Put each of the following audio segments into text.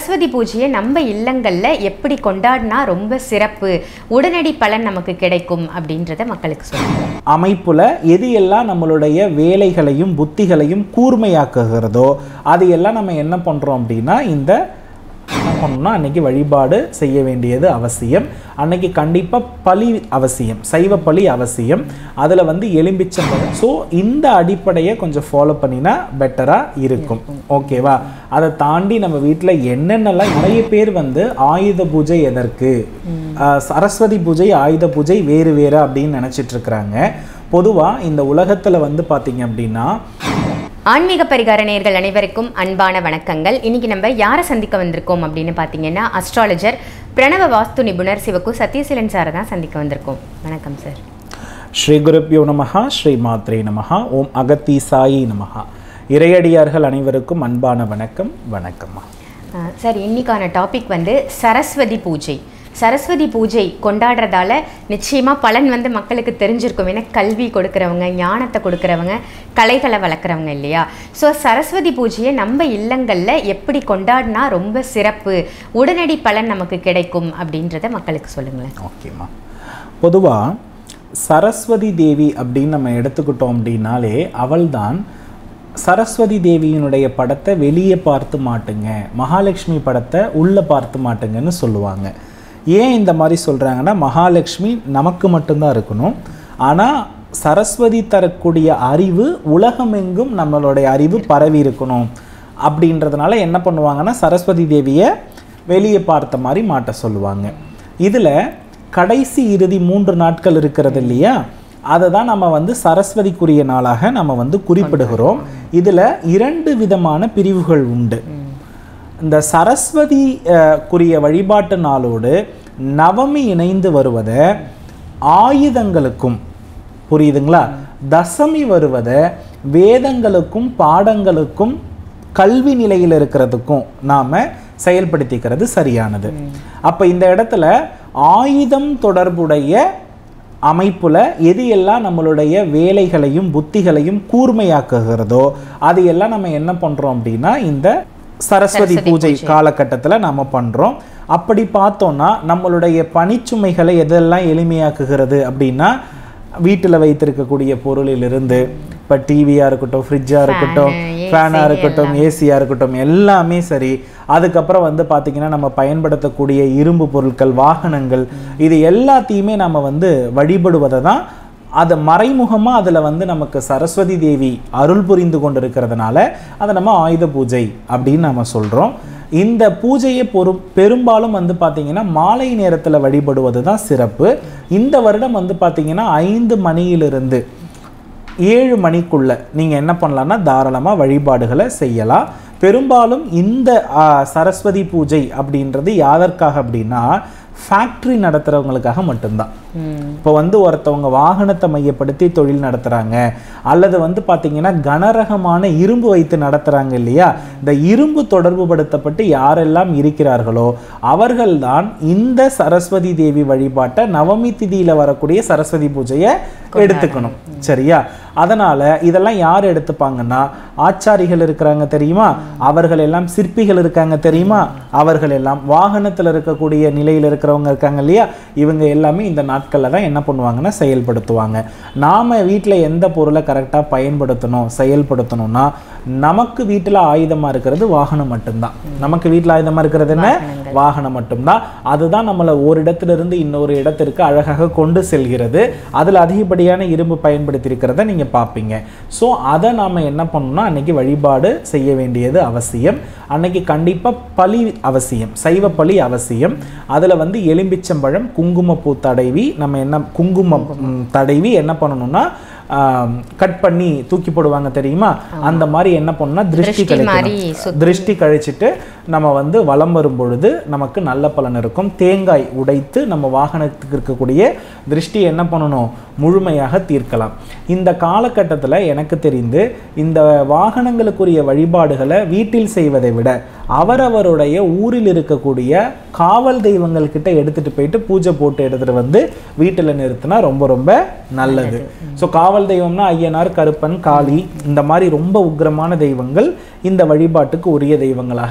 சரஸ்வதி பூஜையை நம்ம இல்லங்கள்ல எப்படி கொண்டாடினா ரொம்ப சிறப்பு உடனடி பலன் நமக்கு கிடைக்கும் அப்படின்றத மக்களுக்கு சொல்லுங்க அமைப்புல எது எல்லாம் நம்மளுடைய வேலைகளையும் புத்திகளையும் கூர்மையாக்குகிறதோ அது எல்லாம் நம்ம என்ன பண்றோம் அப்படின்னா இந்த என்ன பண்ணணும்னா அன்னைக்கு வழிபாடு செய்ய வேண்டியது அவசியம் அன்னைக்கு கண்டிப்பா பலி அவசியம் சைவ பலி அவசியம் அதுல வந்து எலும்பிச்சம் ஸோ இந்த அடிப்படையை கொஞ்சம் ஃபாலோ பண்ணினா பெட்டரா இருக்கும் ஓகேவா அதை தாண்டி நம்ம வீட்டில் என்னென்னலாம் நிறைய பேர் வந்து ஆயுத பூஜை எதற்கு ஆஹ் சரஸ்வதி பூஜை ஆயுத பூஜை வேறு வேறு அப்படின்னு நினைச்சிட்டு இருக்கிறாங்க பொதுவா இந்த உலகத்துல வந்து பாத்தீங்க அப்படின்னா ஆன்மீக பரிகார நேயர்கள் அனைவருக்கும் அன்பான வணக்கங்கள் இன்னைக்கு நம்ம யாரை சந்திக்க வந்திருக்கோம் அப்படின்னு பார்த்தீங்கன்னா அஸ்ட்ராலஜர் பிரணவ வாஸ்து நிபுணர் சிவக்கு சத்யசீலன் சாரை தான் சந்திக்க வந்திருக்கோம் வணக்கம் சார் ஸ்ரீ குருப்யோ நமஹா ஸ்ரீ மாத்ரே நமஹா ஓம் அகத்தி சாயி நமஹா இறையடியார்கள் அனைவருக்கும் அன்பான வணக்கம் வணக்கம்மா அஹ் சார் இன்னைக்கான டாபிக் வந்து சரஸ்வதி பூஜை சரஸ்வதி பூஜை கொண்டாடுறதால நிச்சயமாக பலன் வந்து மக்களுக்கு தெரிஞ்சிருக்கும் ஏன்னா கல்வி கொடுக்குறவங்க ஞானத்தை கொடுக்குறவங்க கலைகளை வளர்க்குறவங்க இல்லையா ஸோ சரஸ்வதி பூஜையை நம்ம இல்லங்களில் எப்படி கொண்டாடினா ரொம்ப சிறப்பு உடனடி பலன் நமக்கு கிடைக்கும் அப்படின்றத மக்களுக்கு சொல்லுங்களேன் ஓகேம்மா பொதுவாக சரஸ்வதி தேவி அப்படின்னு நம்ம எடுத்துக்கிட்டோம் அப்படின்னாலே அவள்தான் சரஸ்வதி தேவியினுடைய படத்தை வெளியே பார்த்து மாட்டுங்க மகாலட்சுமி படத்தை உள்ளே பார்த்து மாட்டுங்கன்னு சொல்லுவாங்க ஏன் இந்த மாதிரி சொல்கிறாங்கன்னா மகாலட்சுமி நமக்கு மட்டும்தான் இருக்கணும் ஆனால் சரஸ்வதி தரக்கூடிய அறிவு உலகமெங்கும் நம்மளுடைய அறிவு பரவி இருக்கணும் அப்படின்றதுனால என்ன பண்ணுவாங்கன்னா சரஸ்வதி தேவியை வெளியே பார்த்த மாதிரி மாட்ட சொல்லுவாங்க இதில் கடைசி இறுதி மூன்று நாட்கள் இருக்கிறது இல்லையா அதை தான் நம்ம வந்து சரஸ்வதிக்குரிய நாளாக நம்ம வந்து குறிப்பிடுகிறோம் இதில் இரண்டு விதமான பிரிவுகள் உண்டு இந்த சரஸ்வதி அஹ், குரிய வழிபாட்டு நாளோடு நவமி இணைந்து வருவதை ஆயுதங்களுக்கும் புரியுதுங்களா தசமி வருவதை வேதங்களுக்கும் பாடங்களுக்கும் கல்வி நிலையில் இருக்கிறதுக்கும் நாம செயல்படுத்திக்கிறது சரியானது அப்ப இந்த இடத்துல ஆயுதம் தொடர்புடைய அமைப்புல எது எல்லாம் நம்மளுடைய வேலைகளையும் புத்திகளையும் கூர்மையாக்குகிறதோ அது எல்லாம் நம்ம என்ன பண்றோம் அப்படின்னா இந்த சரஸ்வதி பூஜை காலகட்டத்துல நாம பண்றோம் அப்படி பார்த்தோம்னா நம்மளுடைய பணிச்சுமைகளை எதெல்லாம் எளிமையாக்குகிறது அப்படின்னா வீட்டில் வைத்திருக்கக்கூடிய பொருளிலிருந்து இப்போ டிவியாக இருக்கட்டும் ஃப்ரிட்ஜாக இருக்கட்டும் ஃபேனாக இருக்கட்டும் ஏசியாக இருக்கட்டும் எல்லாமே சரி அதுக்கப்புறம் வந்து பார்த்திங்கன்னா நம்ம பயன்படுத்தக்கூடிய இரும்பு பொருட்கள் வாகனங்கள் இது எல்லாத்தையுமே நம்ம வந்து வழிபடுவதை தான் அது மறைமுகமாக அதில் வந்து நமக்கு சரஸ்வதி தேவி அருள் புரிந்து கொண்டு இருக்கிறதுனால அதை நம்ம ஆயுத பூஜை அப்படின்னு நம்ம சொல்கிறோம் இந்த பூஜையை பொறு பெரும்பாலும் வந்து பார்த்தீங்கன்னா மாலை நேரத்தில் வழிபடுவது தான் சிறப்பு இந்த வருடம் வந்து பார்த்தீங்கன்னா ஐந்து மணியிலிருந்து ஏழு மணிக்குள்ள நீங்கள் என்ன பண்ணலாம்னா தாராளமாக வழிபாடுகளை செய்யலாம் பெரும்பாலும் இந்த ஆ, சரஸ்வதி பூஜை அப்படின்றது யாதற்காக அப்படின்னா ஃபேக்ட்ரி நடத்துகிறவங்களுக்காக மட்டும்தான் இப்போ வந்து ஒருத்தவங்க வாகனத்தை மையப்படுத்தி தொழில் நடத்துகிறாங்க அல்லது வந்து பார்த்தீங்கன்னா கனரகமான இரும்பு வைத்து நடத்துகிறாங்க இல்லையா இந்த இரும்பு தொடர்பு படுத்தப்பட்டு யாரெல்லாம் இருக்கிறார்களோ அவர்கள்தான் இந்த சரஸ்வதி தேவி வழிபாட்டை நவமி திதியில் வரக்கூடிய சரஸ்வதி பூஜையை எடுத்துக்கணும் சரியா அதனால இதெல்லாம் யார் எடுத்துப்பாங்கன்னா ஆச்சாரிகள் இருக்கிறாங்க தெரியுமா அவர்கள் எல்லாம் சிற்பிகள் இருக்காங்க தெரியுமா அவர்கள் எல்லாம் வாகனத்தில் இருக்கக்கூடிய நிலையில் இருக்கிறவங்க இருக்காங்க இல்லையா இவங்க எல்லாமே இந்த நாட்களில் தான் என்ன பண்ணுவாங்கன்னா செயல்படுத்துவாங்க நாம வீட்டில் எந்த பொருளை கரெக்டாக பயன்படுத்தணும் செயல்படுத்தணும்னா நமக்கு வீட்டில் ஆயுதமா இருக்கிறது வாகனம் மட்டும்தான் நமக்கு வீட்டில் ஆயுதமா இருக்கிறது என்ன வாகனம் மட்டும்தான் அதுதான் நம்மளை ஒரு இடத்துல இருந்து இன்னொரு இடத்திற்கு அழகாக கொண்டு செல்கிறது அதில் அதிகப்படியான இரும்பு பயன்படுத்தி இருக்கிறத நீங்க பார்ப்பீங்க ஸோ அதை நாம என்ன பண்ணணும்னா அன்னைக்கு வழிபாடு செய்ய வேண்டியது அவசியம் அன்னைக்கு கண்டிப்பா பலி அவசியம் சைவ பலி அவசியம் அதுல வந்து எலும்பிச்சம்பழம் குங்குமப்பூ தடவி நம்ம என்ன குங்குமம் ம், தடவி என்ன பண்ணணும்னா ஆம், கட் பண்ணி தூக்கி போடுவாங்க தெரியுமா அந்த மாதிரி என்ன பண்ணணும்னா திருஷ்டி திருஷ்டி மாதிரி கழிக்கணும் திருஷ்டி கழிச்சிட்டு நம்ம வந்து வலம் வரும் பொழுது நமக்கு நல்ல பலன் இருக்கும் தேங்காய் உடைத்து நம்ம வாகனத்துக்கு இருக்கக்கூடிய திருஷ்டி என்ன பண்ணணும் முழுமையாக தீர்க்கலாம் இந்த காலகட்டத்தில் எனக்கு தெரிந்து இந்த வாகனங்களுக்குரிய வழிபாடுகளை வீட்டில் செய்வதை விட அவரவருடைய ஊரில் இருக்கக்கூடிய காவல் தெய்வங்கள் கிட்ட எடுத்துட்டு போயிட்டு பூஜை போட்டு எடுத்துட்டு வந்து வீட்டில் நிறுத்தினா ரொம்ப ரொம்ப நல்லது ஸோ காவல் தெய்வம்னா ஐயனார் கருப்பன் காளி இந்த மாதிரி ரொம்ப உக்கிரமான தெய்வங்கள் இந்த வழிபாட்டுக்கு உரிய தெய்வங்களாக என்ன பண்ண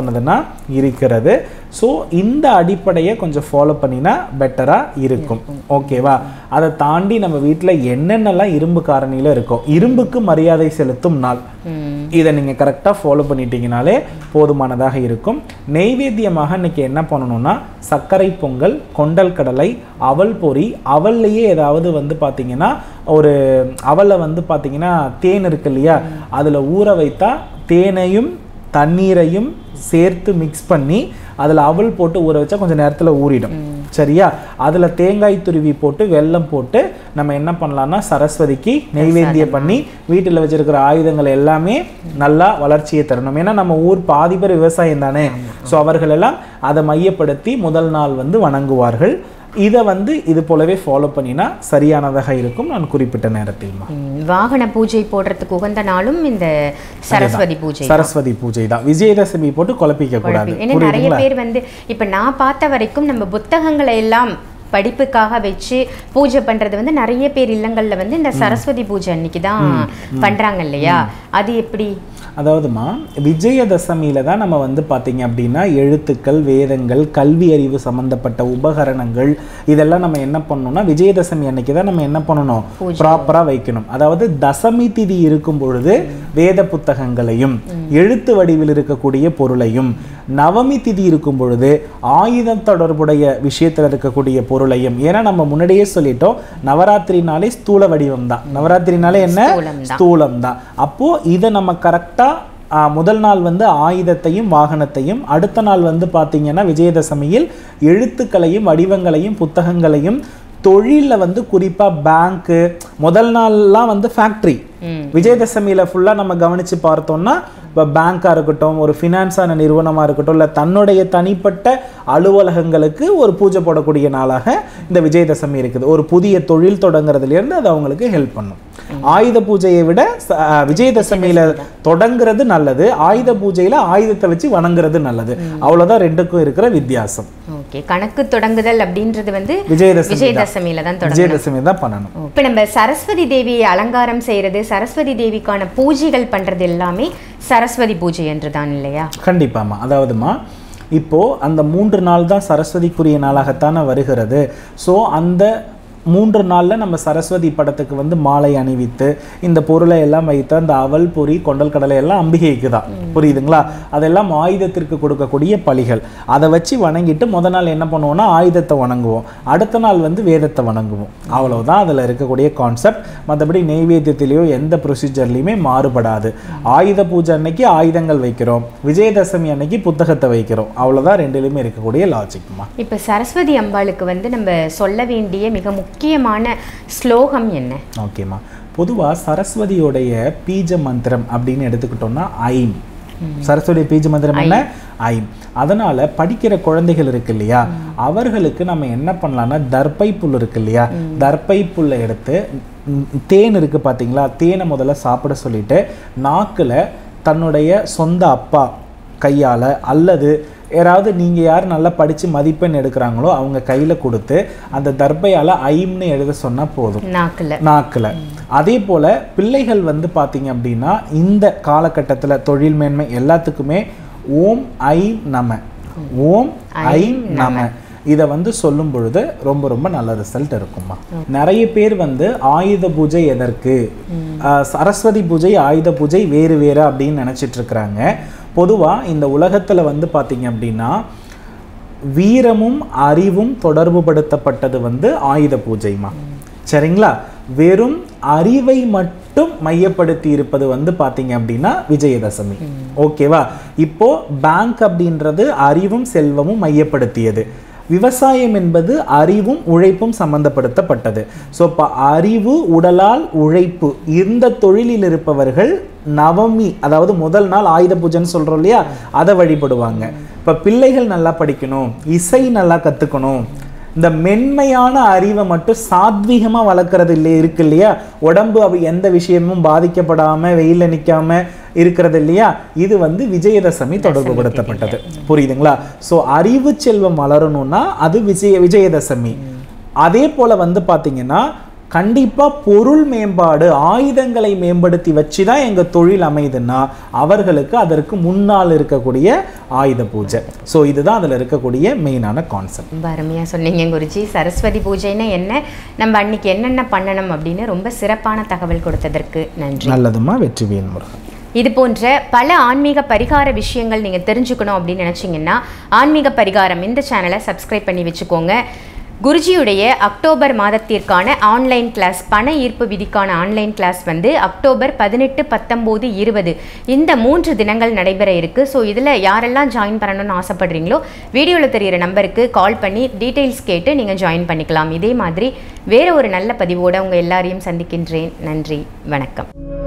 பண்ணுதுன்னா இருக்கிறது ஸோ இந்த அடிப்படையை கொஞ்சம் ஃபாலோ பண்ணினா பெட்டராக இருக்கும் ஓகேவா அதை தாண்டி நம்ம வீட்டில் என்னென்னலாம் இரும்பு காரணியில் இருக்கும் இரும்புக்கு மரியாதை செலுத்தும் நாள் ம். இதை நீங்கள் கரெக்டாக ஃபாலோ பண்ணிட்டீங்கனாலே போதுமானதாக இருக்கும் நெய்வேத்தியமாக இன்னைக்கு என்ன பண்ணணும்னா சர்க்கரை பொங்கல் கொண்டல் கடலை அவல் பொரி அவல்லையே ஏதாவது வந்து பார்த்தீங்கன்னா ஒரு அவலை வந்து பார்த்தீங்கன்னா தேன் இருக்கு இல்லையா அதில் ஊற வைத்தா தேனையும் தண்ணீரையும் சேர்த்து மிக்ஸ் பண்ணி அதில் அவல் போட்டு ஊற வச்சா கொஞ்சம் நேரத்தில் ஊறிடும் சரியா அதில் தேங்காய் துருவி போட்டு வெல்லம் போட்டு நம்ம என்ன பண்ணலாம்னா சரஸ்வதிக்கு நெய்வேத்தியம் பண்ணி வீட்டில் வச்சிருக்கிற ஆயுதங்கள் எல்லாமே நல்லா வளர்ச்சியை தரணும் ஏன்னா நம்ம ஊர் பாதி பேர் விவசாயம் தானே ஸோ அவர்கள் எல்லாம் அதை மையப்படுத்தி முதல் நாள் வந்து வணங்குவார்கள் இதை வந்து இது போலவே ஃபாலோ பண்ணினா சரியானதாக இருக்கும் நான் குறிப்பிட்ட நேரத்தில்மா ம், வாகன பூஜை போடுறதுக்கு உகந்த நாளும் இந்த சரஸ்வதி பூஜை சரஸ்வதி பூஜை தான் விஜயதசமி போட்டு குழப்பிக்க கூடாது ஏன்னா நிறைய பேர் வந்து இப்ப நான் பார்த்த வரைக்கும் நம்ம புத்தகங்களை எல்லாம் படிப்புக்காக வச்சு பூஜை பண்றது வந்து நிறைய பேர் இல்லங்கள்ல வந்து இந்த சரஸ்வதி பூஜை அன்னைக்கு தான் பண்றாங்க இல்லையா அது எப்படி அதாவதுமா விஜயதசமியில தான் நம்ம வந்து பார்த்தீங்க அப்படின்னா எழுத்துக்கள் வேதங்கள் கல்வி அறிவு சம்பந்தப்பட்ட உபகரணங்கள் இதெல்லாம் நம்ம என்ன பண்ணணும்னா விஜயதசமி அன்னைக்கு தான் நம்ம என்ன பண்ணணும் ப்ராப்பராக வைக்கணும் அதாவது தசமி திதி இருக்கும் பொழுது வேத புத்தகங்களையும் எழுத்து வடிவில் இருக்கக்கூடிய பொருளையும் நவமி திதி இருக்கும் பொழுது ஆயுதம் தொடர்புடைய விஷயத்தில் இருக்கக்கூடிய பொருளையும் ஏன்னா நம்ம முன்னாடியே சொல்லிட்டோம் நவராத்திரினாலே ஸ்தூல வடிவம் தான் நவராத்திரினாலே என்ன ஸ்தூலம் ஸ்தூலம் தான் அப்போ இதை நம்ம கரெக்டா முதல் நாள் வந்து ஆயுதத்தையும் வாகனத்தையும் அடுத்த நாள் வந்து பார்த்தீங்கன்னா விஜயதசமியில் எழுத்துக்களையும் வடிவங்களையும் புத்தகங்களையும் தொழிலில் வந்து குறிப்பாக பேங்க்கு முதல் நாள்லாம் வந்து ஃபேக்ட்ரி ம். விஜயதசமியில் ஃபுல்லாக நம்ம கவனித்து பார்த்தோம்னா இப்போ பேங்காக இருக்கட்டும் ஒரு ஃபினான்ஸான நிறுவனமாக இருக்கட்டும் இல்லை தன்னுடைய தனிப்பட்ட அலுவலகங்களுக்கு ஒரு பூஜை போடக்கூடிய நாளாக இந்த விஜயதசமி இருக்குது ஒரு புதிய தொழில் தொடங்குறதுலேருந்து அது அவங்களுக்கு ஹெல்ப் பண்ணும் ஆயுத பூஜையை விட ச- அஹ், விஜயதசமியில தொடங்குறது நல்லது ஆயுத பூஜையில ஆயுதத்தை வச்சு வணங்குறது நல்லது அவ்வளவுதான் ரெண்டுக்கும் இருக்கிற வித்தியாசம் ஓகே கணக்கு தொடங்குதல் அப்படின்றது வந்து விஜயதசமி தான். விஜயதசமியில தான் தொடங்கும் விஜயதசமி தான் பண்ணணும் இப்போ நம்ம சரஸ்வதி தேவியை அலங்காரம் செய்யறது சரஸ்வதி தேவிக்கான பூஜைகள் பண்றது எல்லாமே சரஸ்வதி பூஜை என்று தான் இல்லையா கண்டிப்பாம்மா அதாவதுமா இப்போ அந்த மூன்று நாள் தான் சரஸ்வதிக்குரிய நாளாகத்தானே வருகிறது ஸோ அந்த மூன்று நாளில் நம்ம சரஸ்வதி படத்துக்கு வந்து மாலை அணிவித்து இந்த பொருளை எல்லாம் வைத்து அந்த அவல் பொரி கொண்டல் கடலை எல்லாம் அம்பிகைக்கு தான் புரியுதுங்களா அதெல்லாம் ஆயுதத்திற்கு கொடுக்கக்கூடிய பலிகள் அதை வச்சு வணங்கிட்டு முத நாள் என்ன பண்ணுவோம்னா ஆயுதத்தை வணங்குவோம் அடுத்த நாள் வந்து வேதத்தை வணங்குவோம் அவ்வளவுதான் அதில் இருக்கக்கூடிய கான்செப்ட் மற்றபடி நெய்வேத்தியத்திலேயோ எந்த ப்ரொசீஜர்லையுமே மாறுபடாது ஆயுத பூஜை அன்னைக்கு ஆயுதங்கள் வைக்கிறோம் விஜயதசமி அன்னைக்கு புத்தகத்தை வைக்கிறோம் அவ்வளவுதான் ரெண்டுலையுமே இருக்கக்கூடிய லாஜிக்மா இப்போ சரஸ்வதி அம்பாளுக்கு வந்து நம்ம சொல்ல வேண்டிய மிக முக்கியமான ஸ்லோகம் என்ன ஓகேம்மா பொதுவா சரஸ்வதியோடைய பீஜ மந்திரம் அப்படின்னு எடுத்துக்கிட்டோம்னா ஐம் சரஸ்வதி பீஜ மந்திரம் என்ன ஐம் அதனால படிக்கிற குழந்தைகள் இருக்கு இல்லையா அவர்களுக்கு நம்ம என்ன பண்ணலாம்னா தர்பை புல் இருக்கு இல்லையா தர்பை புல்லை எடுத்து ம், தேன் இருக்கு பாத்தீங்களா தேனை முதல்ல சாப்பிட சொல்லிட்டு நாக்குல தன்னுடைய சொந்த அப்பா கையால அல்லது யாராவது நீங்க யார் நல்லா படிச்சு மதிப்பெண் எடுக்கிறாங்களோ அவங்க கையில கொடுத்து அந்த தர்பையால ஐம்னு எழுத சொன்னா போதும் நாக்குல நாக்கில் அதே போல பிள்ளைகள் வந்து பார்த்தீங்க அப்படின்னா இந்த காலகட்டத்தில் தொழில் மேன்மை எல்லாத்துக்குமே ஓம் ஐ நம ஓம் ஐ நம இதை வந்து சொல்லும் பொழுது ரொம்ப ரொம்ப நல்ல ரிசல்ட் இருக்கும்மா நிறைய பேர் வந்து ஆயுத பூஜை எதற்கு ஆஹ் சரஸ்வதி பூஜை ஆயுத பூஜை வேறு வேறு அப்படின்னு நினைச்சிட்டு இருக்கிறாங்க பொதுவா இந்த உலகத்துல வந்து பார்த்தீங்க அப்படின்னா வீரமும் அறிவும் தொடர்பு படுத்தப்பட்டது வந்து ஆயுத பூஜைமா சரிங்களா வெறும் அறிவை மட்டும் மையப்படுத்தி இருப்பது வந்து பாத்தீங்க அப்படின்னா விஜயதசமி ஓகேவா இப்போ பேங்க் அப்படின்றது அறிவும் செல்வமும் மையப்படுத்தியது விவசாயம் என்பது அறிவும் உழைப்பும் சம்பந்தப்படுத்தப்பட்டது ஸோ இப்போ அறிவு உடலால் உழைப்பு இந்த தொழிலில் இருப்பவர்கள் நவமி அதாவது முதல் நாள் ஆயுத பூஜைன்னு சொல்றோம் இல்லையா அதை வழிபடுவாங்க இப்போ பிள்ளைகள் நல்லா படிக்கணும் இசை நல்லா கத்துக்கணும் இந்த மென்மையான அறிவை மட்டும் சாத்வீகமா வளர்க்கறது இல்லையா இருக்கு இல்லையா உடம்பு அவ எந்த விஷயமும் பாதிக்கப்படாம வெயில்ல நிக்காம இருக்கிறது இல்லையா இது வந்து விஜயதசமி தொடர்புபடுத்தப்பட்டது புரியுதுங்களா சோ அறிவு செல்வம் வளரணும்னா அது விஜய விஜயதசமி அதே போல வந்து பாத்தீங்கன்னா கண்டிப்பாக பொருள் மேம்பாடு ஆயுதங்களை மேம்படுத்தி வச்சு தான் எங்கள் தொழில் அமையுதுன்னா அவர்களுக்கு அதற்கு முன்னால் இருக்கக்கூடிய ஆயுத பூஜை ஸோ இதுதான் அதில் இருக்கக்கூடிய மெயினான கான்செப்ட் ரொம்ப அருமையாக சொன்னீங்க குருஜி சரஸ்வதி பூஜைன்னா என்ன நம்ம அன்னைக்கு என்னென்ன பண்ணணும் அப்படின்னு ரொம்ப சிறப்பான தகவல் கொடுத்ததற்கு நன்றி நல்லதுமா வெற்றிவேல் முருகன் இது போன்ற பல ஆன்மீக பரிகார விஷயங்கள் நீங்கள் தெரிஞ்சுக்கணும் அப்படின்னு நினச்சிங்கன்னா ஆன்மீக பரிகாரம் இந்த சேனலை சப்ஸ்கிரைப் பண்ணி வச்சுக்கோங்க குருஜியுடைய அக்டோபர் மாதத்திற்கான ஆன்லைன் கிளாஸ் பண ஈர்ப்பு விதிக்கான ஆன்லைன் கிளாஸ் வந்து அக்டோபர் பதினெட்டு பத்தொம்போது இருபது இந்த மூன்று தினங்கள் நடைபெற இருக்குது ஸோ இதில் யாரெல்லாம் ஜாயின் பண்ணணும்னு ஆசைப்படுறீங்களோ வீடியோவில் தெரிகிற நம்பருக்கு கால் பண்ணி டீட்டெயில்ஸ் கேட்டு நீங்கள் ஜாயின் பண்ணிக்கலாம் இதே மாதிரி வேறு ஒரு நல்ல பதிவோடு உங்கள் எல்லாரையும் சந்திக்கின்றேன் நன்றி வணக்கம்